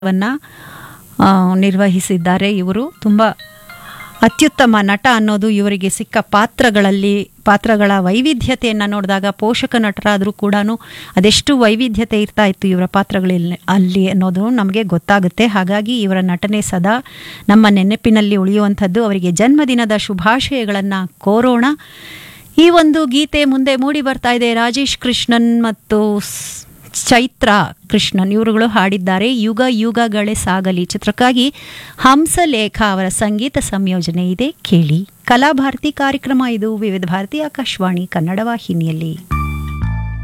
ವನ್ನ ಆ, ನಿರ್ವಹಿಸಿದ್ದಾರೆ ಇವರು ತುಂಬ ಅತ್ಯುತ್ತಮ ನಟ ಅನ್ನೋದು ಇವರಿಗೆ ಸಿಕ್ಕ ಪಾತ್ರಗಳಲ್ಲಿ ಪಾತ್ರಗಳ ವೈವಿಧ್ಯತೆಯನ್ನು ನೋಡಿದಾಗ ಪೋಷಕ ನಟರಾದರೂ ಕೂಡ ಅದೆಷ್ಟು ವೈವಿಧ್ಯತೆ ಇರ್ತಾ ಇತ್ತು ಇವರ ಪಾತ್ರಗಳಲ್ಲಿ ಅಲ್ಲಿ ಅನ್ನೋದು ನಮಗೆ ಗೊತ್ತಾಗುತ್ತೆ ಹಾಗಾಗಿ ಇವರ ನಟನೆ ಸದಾ ನಮ್ಮ ನೆನಪಿನಲ್ಲಿ ಉಳಿಯುವಂಥದ್ದು ಅವರಿಗೆ ಜನ್ಮದಿನದ ಶುಭಾಶಯಗಳನ್ನು ಕೋರೋಣ ಈ ಒಂದು ಗೀತೆ ಮುಂದೆ ಮೂಡಿ ಬರ್ತಾ ಇದೆ ರಾಜೇಶ್ ಕೃಷ್ಣನ್ ಮತ್ತು ಸ್- ಚೈತ್ರ ಕೃಷ್ಣನ್ ಇವರುಗಳು ಹಾಡಿದ್ದಾರೆ ಯುಗ ಯುಗಗಳೇ ಸಾಗಲಿ ಚಿತ್ರಕ್ಕಾಗಿ ಹಂಸಲೇಖ ಅವರ ಸಂಗೀತ ಸಂಯೋಜನೆ ಇದೆ ಕೇಳಿ ಕಲಾಭಾರತಿ ಕಾರ್ಯಕ್ರಮ ಇದು ವಿವಿಧ ಭಾರತಿ ಆಕಾಶವಾಣಿ ಕನ್ನಡ ವಾಹಿನಿಯಲ್ಲಿ